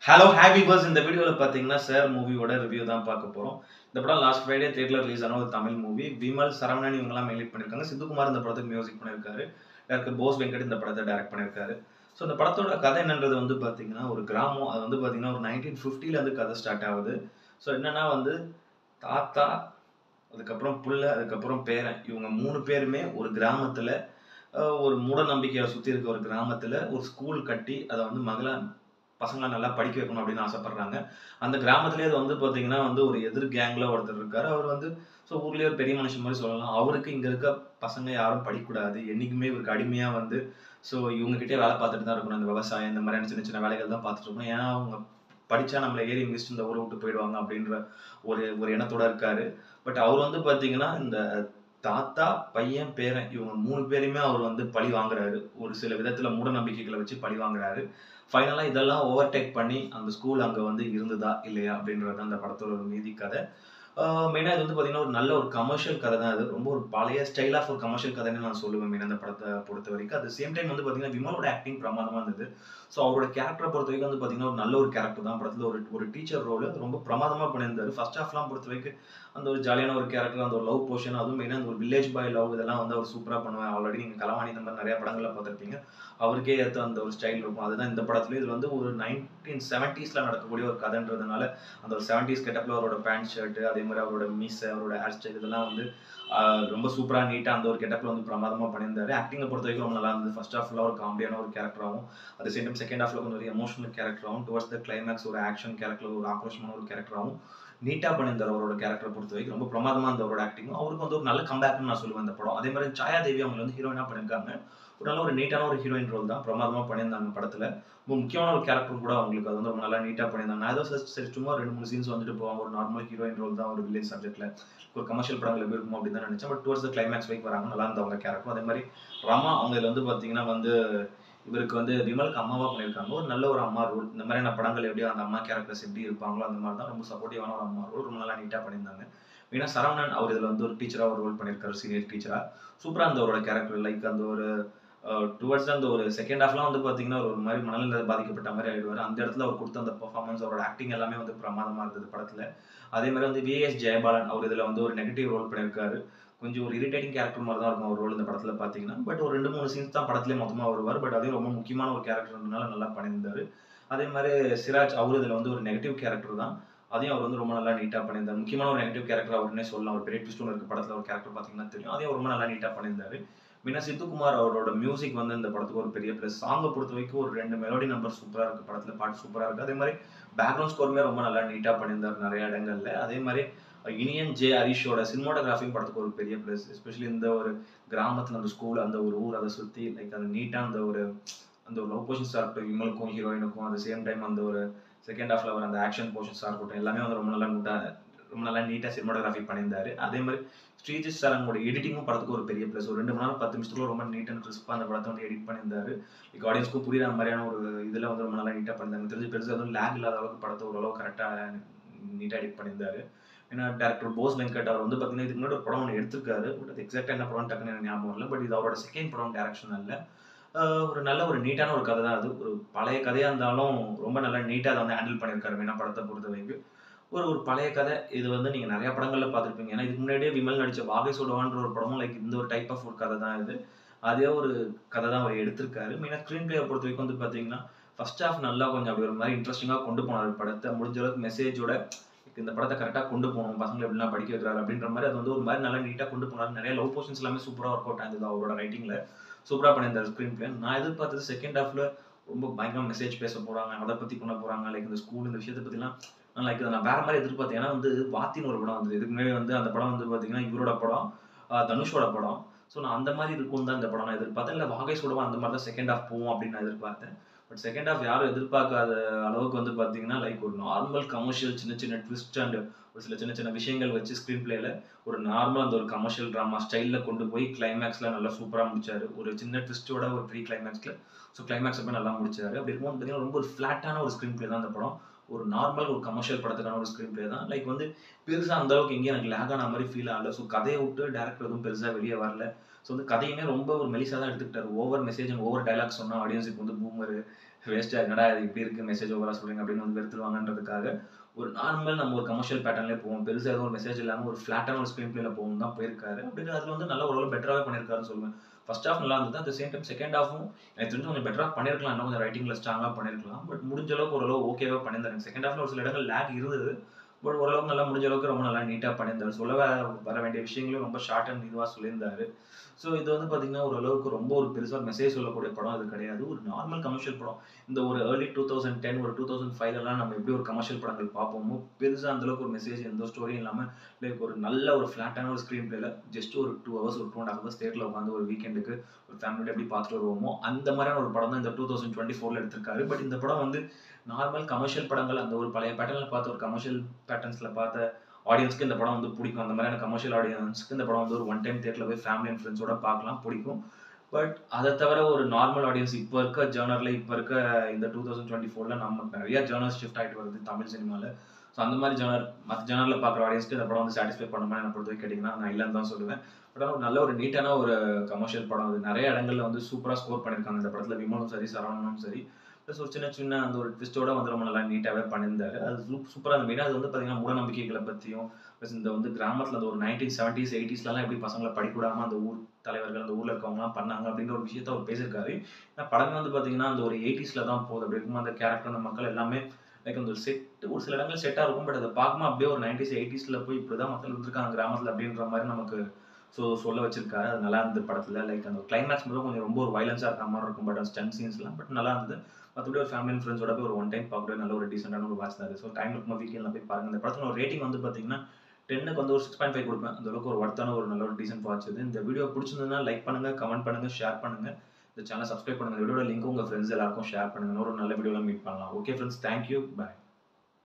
hello happy purse இந்த வீடியோவில் பார்த்தீங்கன்னா சார் மூவியோட ரிவ்யூ தான் பார்க்க போகிறோம் இந்த படம் லாஸ்ட் ஃப்ரைடே தேட்டரில் ரிலீஸ் ஆன ஒரு தமிழ் மூவி விமல் சரவணன் இவங்கெல்லாம் மெயிலிட் பண்ணியிருக்காங்க சித்துக்குமார் இந்த படத்துக்கு மியூசிக் பண்ணியிருக்காரு டேரக்டர் போஸ் வெங்கட் இந்த படத்தை டைரக்ட் பண்ணியிருக்காரு ஸோ இந்த படத்தோட கதை என்னன்றது வந்து பார்த்தீங்கன்னா ஒரு கிராமம் அது வந்து பார்த்தீங்கன்னா ஒரு நைன்டீன் ஃபிஃப்டிலேருந்து கதை ஸ்டார்ட் ஆகுது ஸோ என்னன்னா வந்து தாத்தா அதுக்கப்புறம் புள்ள அதுக்கப்புறம் பேரன் இவங்க மூணு பேருமே ஒரு கிராமத்தில் ஒரு மூட நம்பிக்கையை சுற்றி இருக்க ஒரு கிராமத்தில் ஒரு ஸ்கூல் கட்டி அதை வந்து மகள பசங்களை நல்லா படிக்க வைக்கணும் அப்படின்னு ஆசைப்படுறாங்க அந்த கிராமத்திலே அது வந்து பார்த்தீங்கன்னா வந்து ஒரு எதிர் கேங்கில் ஒருத்தர் இருக்காரு அவர் வந்து ஸோ ஊர்லேயே ஒரு பெரிய மனுஷன் மாதிரி சொல்லலாம் அவருக்கு இங்கே இருக்க பசங்க யாரும் படிக்கக்கூடாது என்றைக்குமே இவருக்கு அடிமையாக வந்து ஸோ இவங்ககிட்டே வேலை பார்த்துட்டு தான் இருக்கணும் அந்த விவசாயம் இந்த மாதிரியான சின்ன சின்ன வேலைகள் தான் பார்த்துட்டு இருக்கணும் ஏன்னா அவங்க படித்தா நம்மளை ஏறி மிஸ்ட் இந்த ஊரை விட்டு போயிடுவாங்க அப்படின்ற ஒரு ஒரு எண்ணத்தோட இருக்காரு பட் அவர் வந்து பார்த்தீங்கன்னா இந்த தாத்தா பையன் பேரன் இவங்க மூணு பேரையுமே அவர் வந்து பழி வாங்குறாரு ஒரு சில விதத்துல மூட நம்பிக்கைகளை வச்சு பழி வாங்குறாரு ஃபைனலாக இதெல்லாம் ஓவர்டேக் பண்ணி அந்த ஸ்கூல் அங்கே வந்து இருந்ததா இல்லையா அப்படின்றது அந்த படத்தோட ஒரு மீதி கதை மெயினாக இது வந்து பார்த்தீங்கன்னா ஒரு நல்ல ஒரு கமர்ஷியல் கதை தான் அது ரொம்ப ஒரு பழைய ஸ்டைல் ஆஃப் ஒரு கமர்ஷியல் கதைன்னு நான் சொல்லுவேன் மெயின் அந்த படத்தை பொறுத்த வரைக்கும் அட் சேம் டைம் வந்து பார்த்தீங்கன்னா விமலோட ஆக்டிங் பிரமாதமாக இருந்தது ஸோ அவரோட கேரக்டரை பொறுத்த வரைக்கும் வந்து பார்த்தீங்கன்னா ஒரு நல்ல ஒரு கேரக்டர் தான் படத்தில் ஒரு ஒரு டீச்சர் ரோல் ரொம்ப பிரமாதமாக பண்ணியிருந்தாரு ஃபர்ஸ்ட் ஹாஃப்லாம் பொறுத்த வரைக்கும் அந்த ஒரு ஜாலியான ஒரு கேரக்டர் அந்த ஒரு லவ் போர்ஷன் அதுவும் மெயினாக அந்த ஒரு வில்லேஜ் பாய் லவ் இதெல்லாம் வந்து அவர் சூப்பராக பண்ணுவார் ஆல்ரெடி நீங்கள் கலவாணி இந்த மாதிரி நிறைய படங்களில் பார்த்துருப்பீங்க அவருக்கே ஏற்ற அந்த ஒரு ஸ்டைல் இருக்கும் அதுதான் இந்த படத்துலேயும் இதில் வந்து ஒரு நைன்டீன் செவன்ட்டீஸில் நடக்கக்கூடிய ஒரு கதைன்றதுனால அந்த ஒரு செவன்ட்டீஸ் கெட்டப்பில் அவரோட பேண்ட் ஷர்ட்டு அதே மாதிரி அவரோட மீஸ் அவரோட ஹேர் ஸ்டைல் இதெல்லாம் வந்து ரொம்ப சூப்பராக நீட்டாக அந்த ஒரு கெட்டப்பில் வந்து பிரமாதமாக பண்ணியிருந்தாரு ஆக்டிங்கை பொறுத்த வரைக்கும் ரொம்ப நல்லா இருந்தது ஃபர்ஸ்ட் ஹாஃபில் ஒரு காமெடியான ஒரு கேரக்டராகவும் அது சேம் டைம் செகண்ட் ஹாஃபில் கொஞ்சம் ஒரு எமோஷனல் கேரக்டராகவும் டுவர்ட்ஸ் த கிளைமேக்ஸ் ஒரு ஆக்ஷன் கேரக்டர் ஒரு ஆக்ரோஷமான ஒரு கேரக்டராகவும் நீட்டாக பண்ணியிருந்தார் அவரோட கேரக்டரை பொறுத்த வரைக்கும் ரொம்ப பிரமாதமாக இருந்த அவரோட ஆக்டிங்கும் அவருக்கு வந்து ஒரு நல்ல கம்பேக்னு நான் சொல்லுவேன் இந்த படம் அதே மாதிரி சாயா தேவி அவங்க வந்து ஹீரோயினாக பண்ணியிருக்காங்க ஒரு நல்ல ஒரு நீட்டான ஒரு ஹீரோயின் ரோல் தான் பிரமாதமாக பண்ணியிருந்தாங்க படத்தில் ரொம்ப முக்கியமான ஒரு கேரக்டர் கூட அவங்களுக்கு அது வந்து ரொம்ப நல்லா நீட்டாக பண்ணியிருந்தாங்க நான் ஏதோ சரி சும்மா ரெண்டு மூணு சீன்ஸ் வந்துட்டு போவாங்க ஒரு நார்மல் ஹீரோயின் ரோல் தான் ஒரு வில்லேஜ் சப்ஜெக்ட்ல ஒரு கமர்ஷியல் படங்கள் எப்படி இருக்கும் அப்படின்னு தான் நினைச்சேன் பட் டுவர்ட்ஸ் த கிளைமேக்ஸ் வைக் வராங்க நல்லா இருந்தவங்க கேரக்டர் அதே மாதிரி ரமா அவங்க இதில் வந்து பார்த்தீங்கன்னா வந்து இவருக்கு வந்து விமலுக்கு அம்மாவா பண்ணியிருக்காங்க ஒரு நல்ல ஒரு அம்மா ரோல் இந்த மாதிரியான படங்கள் எப்படியோ அந்த அம்மா கேரக்டர்ஸ் எப்படி இருப்பாங்களோ அந்த மாதிரி தான் ரொம்ப சப்போர்ட்டிவான ஒரு அம்மா ரோல் ரொம்ப நல்லா நீட்டாக பண்ணியிருந்தாங்க ஏன்னா சரவணன் அவர் இதில் வந்து ஒரு டீச்சராக ஒரு ரோல் பண்ணியிருக்காரு சீனியர் டீச்சராக சூப்பராக அந்த அவரோட கேரக்டர் லைக் அந்த ஒரு டுவர்ட்ஸ் அந்த ஒரு செகண்ட் ஹாஃப்லாம் வந்து பார்த்தீங்கன்னா ஒரு மாதிரி மனநிலை பாதிக்கப்பட்ட மாதிரி ஆயிடுவார் அந்த இடத்துல அவர் கொடுத்த அந்த பர்ஃபார்மன்ஸ் அவரோட ஆக்டிங் எல்லாமே வந்து பிரமாதமாக இருந்தது படத்தில் அதே மாதிரி வந்து விஎஸ் ஜெயபாலன் அவர் இதில் வந்து ஒரு நெகட்டிவ் ரோல் பண்ணியிருக்காரு கொஞ்சம் ஒரு இரிட்டேட்டிங் கேரக்டர் மாதிரி தான் இருக்கும் அவர் ரோல் இந்த படத்தில் பார்த்தீங்கன்னா பட் ஒரு ரெண்டு மூணு சீன்ஸ் தான் படத்துலேயே மொத்தமாக வருவார் பட் அதே ரொம்ப முக்கியமான ஒரு கேரக்டர்னால நல்லா பண்ணியிருந்தாரு அதே மாதிரி சிராஜ் அவர் இதில் வந்து ஒரு நெகட்டிவ் கேரக்டர் தான் அதையும் அவர் வந்து ரொம்ப நல்லா நீட்டாக பண்ணியிருந்தார் முக்கியமான ஒரு நெகட்டிவ் கேரக்டர் அவருன்னே சொல்லலாம் ஒரு பெரிய ட்விஸ்ட் ஒன்று இருக்க படத்தில் ஒரு கேரக்டர் பார்த்தீங்கன்னா தெரியும் அதையும் ரொம்ப நல்லா நீட்டாக பண்ணியிருந்தாரு மீனா சித்துக்குமார் அவரோட மியூசிக் வந்து இந்த படத்துக்கு ஒரு பெரிய ப்ளஸ் சாங்கை பொறுத்த வரைக்கும் ஒரு ரெண்டு மெலோடி நம்பர் சூப்பராக இருக்குது படத்தில் பாட்டு சூப்பராக இருக்குது அதே மாதிரி பேக்ரவுண்ட் ஸ்கோருமே ரொம்ப நல்லா நீட்டாக பண்ணியிருந்தார் நிறைய இடங்கள்ல அதே மாதிரி இனியன் ஜே ஹரிஷோட சினிமோட்டோகிராஃபி படத்துக்கு ஒரு பெரிய ப்ளஸ் எஸ்பெஷலி இந்த ஒரு கிராமத்தில் அந்த ஸ்கூல் அந்த ஒரு ஊர் அதை சுற்றி லைக் அந்த நீட்டாக அந்த ஒரு அந்த ஒரு லவ் போர்ஷன்ஸாக இருக்கட்டும் இவங்களுக்கும் ஹீரோயினுக்கும் அந்த சேம் டைம் அந்த ஒரு செகண்ட் ஹாஃப்ல வர அந்த ஆக்ஷன் போர்ஷன்ஸாக இருக்கட்டும் எல்லாமே வந்து ரொம்ப நல்லா நீட்டாக ரொம்ப நல்லா நீட்டாக சினிமோட்டோகிராஃபி பண்ணியிருந்தாரு அதே மாதிரி ஸ்ரீஜித் சாரங்கோட எடிட்டிங்கும் படத்துக்கு ஒரு பெரிய ப்ளஸ் ஒரு ரெண்டு மணி நேரம் பத்து நிமிஷத்துல ரொம்ப நீட் அண்ட் கிறிஸ்பாக அந்த படத்தை வந்து எடிட் பண்ணியிருந்தாரு லைக் ஆடியன்ஸ்க்கும் புரியுற மாதிரியான ஒரு இதில் வந்து ரொம்ப நல்லா நீட்டாக பண்ணியிருந்தாங்க தெரிஞ்சு பெருசாக எதுவும் லேக் இல்லாத அளவுக்கு படத்தை ஓரளவு கரெக்டாக நீட்டாக எடிட் பண்ணியிருந்தாரு ஏன்னா டேரக்டர் போஸ் வெங்கட் அவர் வந்து பார்த்தீங்கன்னா இதுக்கு முன்னாடி ஒரு படம் ஒன்று எடுத்திருக்காரு பட் அது எக்ஸாக்டாக என்ன படம் டக்குன்னு எனக்கு ஞாபகம் இல்லை பட் இது அவரோட செகண்ட் படம் டேரக்ஷன் இல்லை ஒரு நல்ல ஒரு நீட்டான ஒரு கதை தான் அது ஒரு பழைய கதையாக இருந்தாலும் ரொம்ப நல்லா நீட்டாக அதை வந்து ஹேண்டில் பண்ணியிருக்காரு வேணா படத்தை பொறுத்த வரைக்கும் ஒரு ஒரு பழைய கதை இது வந்து நீங்கள் நிறைய படங்களில் பார்த்துருப்பீங்க ஏன்னா இதுக்கு முன்னாடியே விமல் நடித்த வாகை சுடவான்ற ஒரு படமும் லைக் இந்த ஒரு டைப் ஆஃப் ஒரு கதை தான் இது அதே ஒரு கதை தான் அவர் எடுத்திருக்காரு மெயினாக ஸ்க்ரீன் பிளேயை பொறுத்த வரைக்கும் வந்து பார்த்தீங்கன்னா ஃபர்ஸ்ட் ஹாஃப் நல்லா கொஞ்சம் அப்படி ஒரு மாதிரி இன்ட்ரெஸ்டிங்காக கொண்டு போனார் படத்தை முடிஞ்ச அளவுக்கு மெசேஜோட இந்த படத்தை கரெக்டாக கொண்டு போகணும் பசங்களை எப்படிலாம் படிக்க வைக்கிறாரு அப்படின்ற மாதிரி அது வந்து ஒரு மாதிரி நல்லா நீட்டாக கொண்டு போனார் நிறைய லவ் போர்ஷன்ஸ் எல்லாமே சூப்பராக ஒர்க் அவுட் ஆயிருந்தது அவரோட ரைட்டிங்கில் சூப்பராக பண்ணியிருந்தார் ஸ்க்ரீன் பிளே நான் எதிர்பார்த்தது செகண்ட் ஹாஃபில் ரொம்ப பயங்கரமாக மெசேஜ் பேச போகிறாங்க அதை பற்றி கொண்டு போகிறாங்க லைக் இந்த ஸ்கூல் இந்த விஷயத்தை பற்றிலாம் நான் லைக் நான் வேற மாதிரி எதிர்பார்த்தேன் ஏன்னா வந்து வாத்தின்னு ஒரு படம் வந்து இதுக்கு முன்னாடி வந்து அந்த படம் வந்து பார்த்தீங்கன்னா இவரோட படம் தனுஷோட படம் ஸோ நான் அந்த மாதிரி இருக்கும் தான் இந்த படம் நான் எதிர்பார்த்தேன் இல்லை வாகை சுடவா அந்த மாதிரி தான் செகண்ட் ஹாஃப் போவோம் அப்படின்னு நான் எதிர்பார்த்தேன் பட் செகண்ட் ஹாஃப் யாரும் எதிர்பார்க்காத அளவுக்கு வந்து பார்த்தீங்கன்னா லைக் ஒரு நார்மல் கமர்ஷியல் சின்ன சின்ன ட்விஸ்ட் அண்ட் ஒரு சில சின்ன சின்ன விஷயங்கள் வச்சு ஸ்க்ரீன் பிளேல ஒரு நார்மல் அந்த ஒரு கமர்ஷியல் ட்ராமா ஸ்டைலில் கொண்டு போய் கிளைமேக்ஸில் நல்லா சூப்பராக முடிச்சாரு ஒரு சின்ன ட்விஸ்ட்டோட ஒரு ப்ரீ கிளைமேக்ஸில் ஸோ கிளைமேக்ஸ் போய் நல்லா முடிச்சாரு அப்படி இருக்கும்போது பார்த்தீங்கன்னா ரொம்ப ஒரு ஃப்ளாட்டான ஒரு ஸ்க்ரீன் பிளே தான் அந்த படம் ஒரு நார்மல் ஒரு கமர்ஷியல் படத்துக்கான ஒரு ஸ்க்ரீன் பிளே தான் லைக் வந்து பெருசாக அந்த அளவுக்கு எங்கேயும் எனக்கு லேக் ஆன மாதிரி ஃபீல் ஆகல ஸோ கதையை விட்டு டேரக்டர் எதுவும் பெருசாக வெளியே வரல ஸோ வந்து கதையுமே ரொம்ப ஒரு மெலிசாக தான் எடுத்துக்கிட்டாரு over message and over dialogue சொன்னால் ஆடியன்ஸுக்கு வந்து பூமர் வேஸ்ட்டாக என்னடா இது இப்படி இருக்குது மெசேஜ் ஓவராக சொல்கிறீங்க அப்படின்னு வந்து வெறுத்துருவாங்கன்றதுக்காக ஒரு நார்மல் நம்ம ஒரு கமர்ஷியல் பேட்டர்ன்லேயே போவோம் பெருசாக எதுவும் ஒரு மெசேஜ் இல்லாமல் ஒரு ஃப்ளாட்டான ஒரு ஸ்க்ரீன் பிளேல போகும் தான் போயிருக்காரு அப்படின்னு அதில் வந்து நல்ல ஓரளவு பெட்டராகவே பண்ணியிருக்காருன்னு சொல்லுவேன் ஃபர்ஸ்ட் ஹாஃப் நல்லா இருந்தது அட் சேம் டைம் செகண்ட் ஹாஃபும் எனக்கு தெரிஞ்சு கொஞ்சம் பெட்டராக பண்ணியிருக்கலாம் இன்னும் கொஞ்சம் ரைட்டிங்கில் ஸ்ட்ராங்காக பண்ணியிருக்கலாம் பட் முடிஞ்ச அளவுக்கு ஓரளவு ஓகேவாக பண்ணியிருந்தாங்க செகண்ட் ஹாஃபில் ஒரு சில இடங்கள் லேக் இருந்தது பட் ஓரளவுக்கு நல்லா முடிஞ்ச அளவுக்கு ரொம்ப நல்லா நீட்டாக பண்ணியிருந்தாரு சொல்ல வ- வர வேண்டிய விஷயங்களும் ரொம்ப ஷார்ட் அண்ட் இதுவாக சொல்லியிருந்தாரு ஸோ இது வந்து பார்த்தீங்கன்னா ஓரளவுக்கு ரொம்ப ஒரு பெருசாக மெசேஜ் சொல்லக்கூடிய படம் அது கிடையாது ஒரு நார்மல் கமர்ஷியல் படம் இந்த ஒரு ஏர்லி டூ தௌசண்ட் டென் ஒரு டூ தௌசண்ட் ஃபைவ்லாம் நம்ம எப்படி ஒரு கமர்ஷியல் படங்கள் பார்ப்போமோ பெருசாக அந்தளவுக்கு ஒரு மெசேஜ் எந்த ஸ்டோரியும் இல்லாமல் லைக் ஒரு நல்ல ஒரு ஃப்ளாட்டான ஒரு ஸ்க்ரீன் பிளேல ஜஸ்ட் ஒரு டூ ஹவர்ஸ் ஒரு டூ அண்ட் ஹவர்ஸ் தேட்டரில் உட்காந்து ஒரு வீக்கெண்டுக்கு ஒரு ஃபேமிலியோட எப்படி பார்த்துட்டு வருவோமோ அந்த மாதிரியான ஒரு படம் தான் இந்த டூ தௌசண்ட் டுவெண்ட்டி ஃபோரில் எடுத்திருக்காரு பட் இந்த படம் வந்து நார்மல் கமர்ஷியல் படங்கள் அந்த ஒரு பழைய பேட்டர்னில் பார்த்த ஒரு கமர்ஷியல் பேட்டர்ன்ஸில் பார்த்த ஆடியன்ஸ்க்கு இந்த படம் வந்து பிடிக்கும் அந்த மாதிரியான கமர்ஷியல் ஆடியன்ஸ்க்கு இந்த படம் வந்து ஒரு ஒன் டைம் தேட்டரில் போய் ஃபேமிலி அண்ட் ஃப்ரெண்ட்ஸோட பார்க்கலாம் பிடிக்கும் பட் அதை தவிர ஒரு நார்மல் ஆடியன்ஸ் இப்போ இருக்க ஜேர்னரில் இப்போ இருக்க இந்த டூ தௌசண்ட் டுவெண்ட்டி ஃபோரில் நம்ம நிறைய ஜேர்னல்ஸ் ஷிஃப்ட் ஆகிட்டு வருது தமிழ் சினிமாவில் ஸோ அந்த மாதிரி ஜேர்னர் மற்ற ஜேர்னலில் பார்க்குற ஆடியன்ஸ்க்கு இந்த படம் வந்து சாட்டிஸ்ஃபை பண்ண மாதிரி நான் பொறுத்த வரைக்கும் கேட்டிங்கன்னா நான் இல்லைன்னு தான் சொல்லுவேன் பட் ஆனால் ஒரு நல்ல ஒரு நீட்டான ஒரு கமர்ஷியல் படம் அது நிறைய இடங்கள்ல வந்து சூப்பராக ஸ்கோர் பண்ணியிருக்காங்க இந்த படத்தில் விமலும் சரி சரவணனும் சரி ப்ளஸ் ஒரு சின்ன சின்ன அந்த ஒரு ட்விஸ்டோட வந்து ரொம்ப நல்லா நீட்டாகவே பண்ணியிருந்தாரு அது சூப் சூப்பராக அந்த மெயினாக அது வந்து பார்த்தீங்கன்னா மூடநம்பிக்கைகளை பற்றியும் ப்ளஸ் இந்த வந்து கிராமத்தில் அந்த ஒரு நைன்டீன் செவன்டீஸ் எயிட்டிஸ்லாம் எப்படி பசங்களை படிக்கூடாமல் அந்த ஊர் தலைவர்கள் அந்த ஊரில் இருக்கவங்கலாம் பண்ணாங்க அப்படின்ற ஒரு விஷயத்த அவர் பேசியிருக்காரு ஆனால் படமே வந்து பார்த்தீங்கன்னா அந்த ஒரு எயிட்டிஸில் தான் போகுது அப்படி இருக்கும்போது அந்த கேரக்டர் அந்த மக்கள் எல்லாமே லைக் அந்த ஒரு செட் ஒரு சில இடங்கள் செட்டாக இருக்கும் பட் அதை பார்க்கும்போது அப்படியே ஒரு நைன்டிஸ் எயிட்டிஸில் போய் இப்படி தான் மக்கள் இருந்திருக்காங்க கிராமத்தில் அப்படின்ற மாதிரி நமக்கு ஸோ சொல்ல வச்சிருக்காரு அது நல்லா இருந்தது படத்தில் லைக் அந்த கிளைமேக்ஸ் மட்டும் கொஞ்சம் ரொம்ப ஒரு வைலன்ஸாக இருக்க மாதிரி இருக்கும் பட் அந்த ஸ்டன் சீன்ஸ்லாம் பட் நல்லா இருந்தது மற்றபடி ஒரு ஃபேமிலி அண்ட் ஃப்ரெண்ட்ஸோட போய் ஒரு ஒன் டைம் பார்க்குற நல்ல ஒரு டீசெண்டான ஒரு வாட்ச் தான் ஸோ டைம் இருக்கும்போது வீக்கெண்டில் போய் பாருங்க இந்த படத்தில் ஒரு ரேட்டிங் வந்து பார்த்தீங்கன்னா டென்னுக்கு வந்து ஒரு சிக்ஸ் பாயிண்ட் ஃபைவ் கொடுப்பேன் அந்த அளவுக்கு ஒரு ஒர்த்தான ஒரு நல்ல ஒரு டீசென்ட் வாட்ச் இது இந்த வீடியோ பிடிச்சிருந்ததுன்னா லைக் பண்ணுங்க கமெண்ட் பண்ணுங்க ஷேர் பண்ணுங்க இந்த சேனல் சப்ஸ்கிரைப் பண்ணுங்க இந்த வீடியோட லிங்க் உங்க ஃப்ரெண்ட்ஸ் எல்லாருக்கும் ஷேர் பண்ணுங்க ஒரு நல்ல வீடியோவில் மீட் பண்ணலாம் ஓகே ஃப்ரெண்ட்ஸ் தேங்க்யூ பாய்